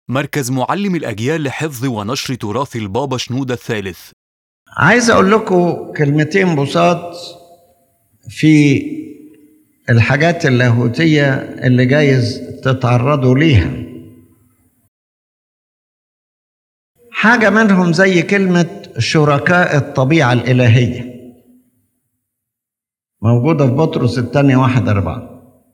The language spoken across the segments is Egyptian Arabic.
مركز معلم الأجيال لحفظ ونشر تراث البابا شنودة الثالث عايز اقول لكم كلمتين بساط في الحاجات اللاهوتية اللي جايز تتعرضوا ليها حاجة منهم زي كلمة شركاء الطبيعة الإلهية موجودة في بطرس الثانية واحد أربعة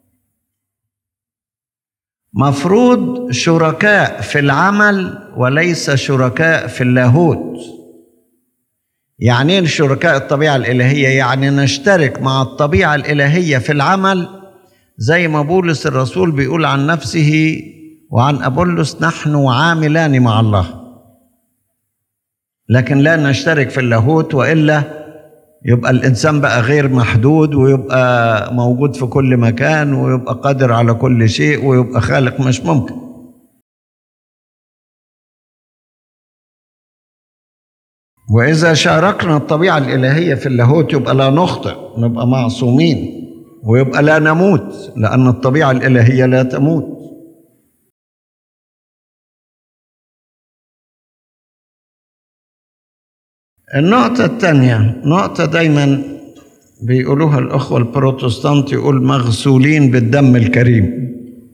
مفروض شركاء في العمل وليس شركاء في اللاهوت يعني ايه شركاء الطبيعة الإلهية يعني نشترك مع الطبيعة الإلهية في العمل زي ما بولس الرسول بيقول عن نفسه وعن أبولس نحن عاملان مع الله لكن لا نشترك في اللاهوت وإلا يبقى الإنسان بقى غير محدود ويبقى موجود في كل مكان ويبقى قادر على كل شيء ويبقى خالق مش ممكن وإذا شاركنا الطبيعة الإلهية في اللاهوت يبقى لا نخطئ نبقى معصومين ويبقى لا نموت لأن الطبيعة الإلهية لا تموت النقطة الثانية نقطة دايما بيقولوها الأخوة البروتستانت يقول مغسولين بالدم الكريم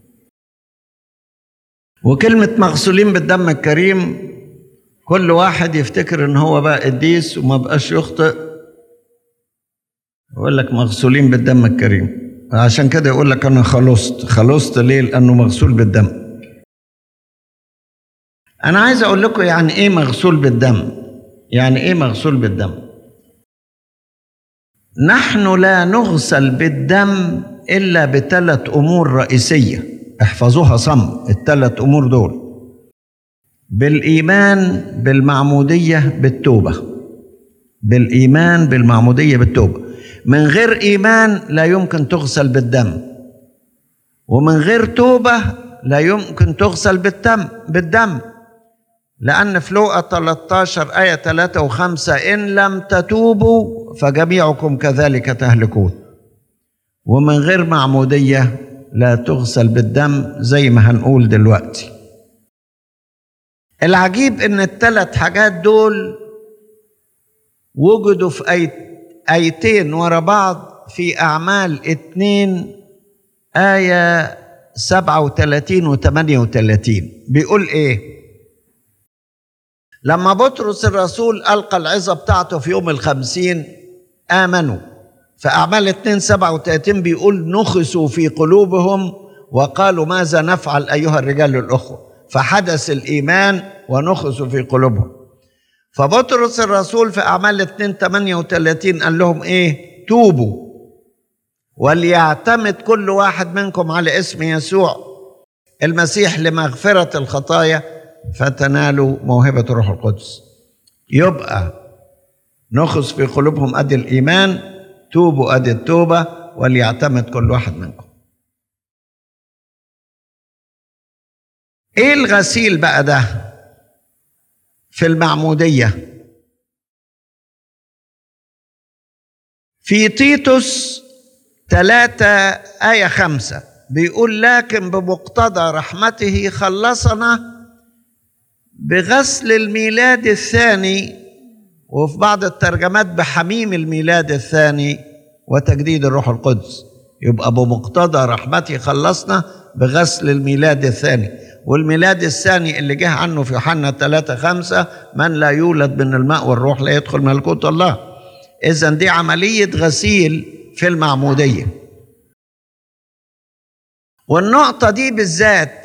وكلمة مغسولين بالدم الكريم كل واحد يفتكر ان هو بقى قديس وما بقاش يخطئ يقول لك مغسولين بالدم الكريم عشان كده يقول لك انا خلصت خلصت ليه لانه مغسول بالدم انا عايز اقول لكم يعني ايه مغسول بالدم يعني ايه مغسول بالدم نحن لا نغسل بالدم الا بثلاث امور رئيسيه احفظوها صم الثلاث امور دول بالايمان بالمعموديه بالتوبه بالايمان بالمعموديه بالتوبه من غير ايمان لا يمكن تغسل بالدم ومن غير توبه لا يمكن تغسل بالدم بالدم لأن في لوقا 13 آية 3 و5 إن لم تتوبوا فجميعكم كذلك تهلكون ومن غير معمودية لا تغسل بالدم زي ما هنقول دلوقتي العجيب ان الثلاث حاجات دول وجدوا في أي آيتين ورا بعض في أعمال اتنين آية سبعة وثلاثين وثمانية وثلاثين بيقول إيه لما بطرس الرسول ألقى العظة بتاعته في يوم الخمسين آمنوا في أعمال 2 37 بيقول نخسوا في قلوبهم وقالوا ماذا نفعل أيها الرجال الأخوة فحدث الإيمان ونخسوا في قلوبهم فبطرس الرسول في أعمال 2 38 قال لهم إيه توبوا وليعتمد كل واحد منكم على اسم يسوع المسيح لمغفرة الخطايا فتنالوا موهبة الروح القدس يبقى نخص في قلوبهم أدي الإيمان توبوا أدي التوبة وليعتمد كل واحد منكم ايه الغسيل بقى ده في المعمودية في تيتوس ثلاثة آية خمسة بيقول لكن بمقتضى رحمته خلصنا بغسل الميلاد الثاني وفي بعض الترجمات بحميم الميلاد الثاني وتجديد الروح القدس يبقى بمقتضى رحمته خلصنا بغسل الميلاد الثاني والميلاد الثاني اللي جه عنه في يوحنا 3 5 من لا يولد من الماء والروح لا يدخل ملكوت الله اذا دي عمليه غسيل في المعموديه والنقطه دي بالذات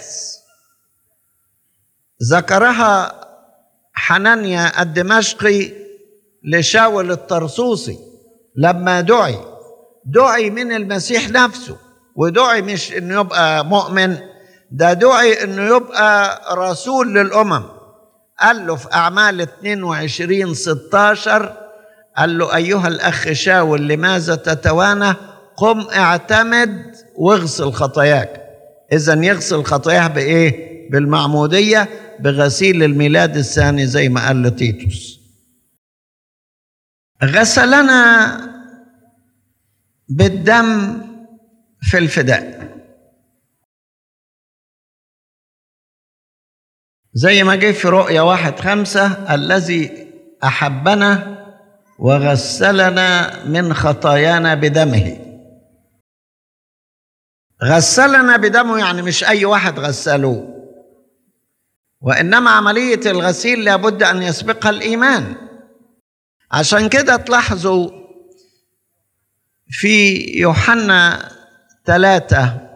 ذكرها حنانيا الدمشقي لشاول الطرسوسي لما دعي دعي من المسيح نفسه ودعي مش انه يبقى مؤمن ده دعي انه يبقى رسول للامم قال له في اعمال 22 16 قال له ايها الاخ شاول لماذا تتوانى قم اعتمد واغسل خطاياك اذا يغسل خطاياه بايه بالمعموديه بغسيل الميلاد الثاني زي ما قال لتيتوس غسلنا بالدم في الفداء زي ما جه في رؤيا واحد خمسة الذي أحبنا وغسلنا من خطايانا بدمه غسلنا بدمه يعني مش أي واحد غسله وإنما عملية الغسيل لابد أن يسبقها الإيمان عشان كده تلاحظوا في يوحنا ثلاثة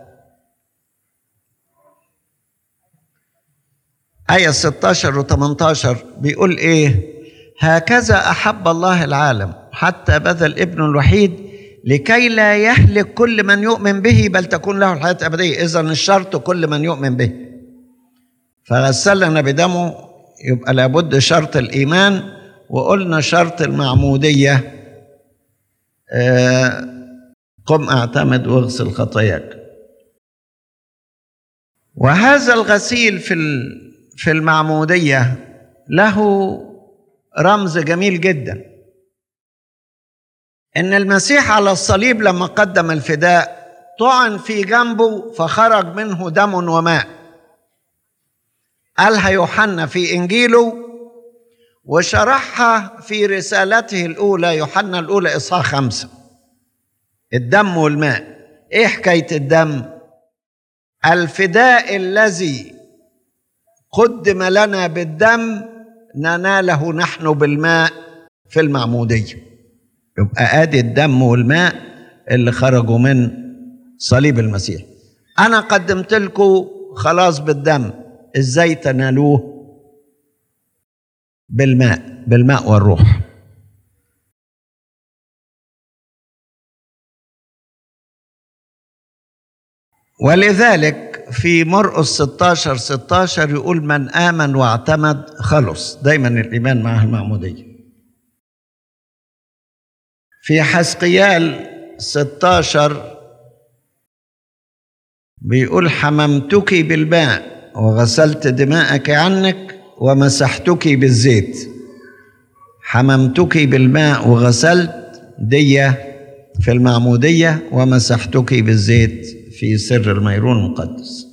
آية 16 و 18 بيقول إيه؟ هكذا أحب الله العالم حتى بذل ابنه الوحيد لكي لا يهلك كل من يؤمن به بل تكون له الحياة الأبدية إذا الشرط كل من يؤمن به فغسلنا بدمه يبقى لابد شرط الإيمان وقلنا شرط المعمودية آه قم اعتمد واغسل خطاياك وهذا الغسيل في في المعمودية له رمز جميل جدا ان المسيح على الصليب لما قدم الفداء طعن في جنبه فخرج منه دم وماء قالها يوحنا في انجيله وشرحها في رسالته الاولى يوحنا الاولى اصحاح خمسه الدم والماء ايه حكايه الدم الفداء الذي قدم لنا بالدم نناله نحن بالماء في المعموديه يبقى ادي الدم والماء اللي خرجوا من صليب المسيح انا قدمت لكم خلاص بالدم ازاي تنالوه بالماء بالماء والروح ولذلك في مرقس 16 16 يقول من آمن واعتمد خلص دايما الإيمان معه المعمودية في حسقيال 16 بيقول حممتك بالماء وغسلت دماءك عنك ومسحتك بالزيت حممتك بالماء وغسلت دية في المعمودية ومسحتك بالزيت في سر الميرون المقدس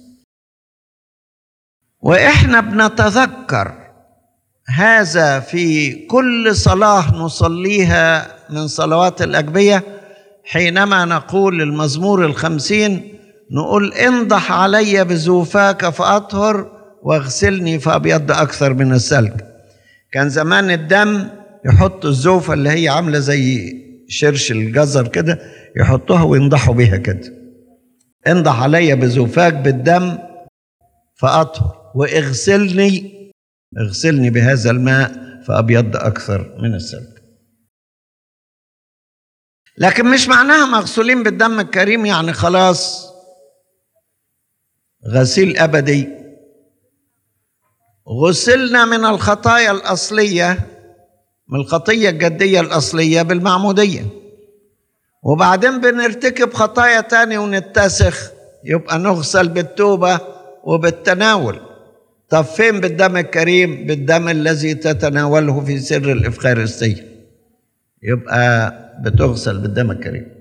واحنا بنتذكر هذا في كل صلاه نصليها من صلوات الاجبيه حينما نقول المزمور الخمسين نقول انضح علي بزوفاك فاطهر واغسلني فابيض اكثر من الثلج كان زمان الدم يحطوا الزوفه اللي هي عامله زي شرش الجزر كده يحطوها وينضحوا بيها كده انضح علي بزوفاك بالدم فأطهر واغسلني اغسلني بهذا الماء فأبيض أكثر من الثلج لكن مش معناها مغسولين بالدم الكريم يعني خلاص غسيل أبدي غسلنا من الخطايا الأصلية من الخطية الجدية الأصلية بالمعمودية وبعدين بنرتكب خطايا تاني ونتسخ يبقى نغسل بالتوبة وبالتناول طب فين بالدم الكريم بالدم الذي تتناوله في سر الإفخارستية يبقى بتغسل بالدم الكريم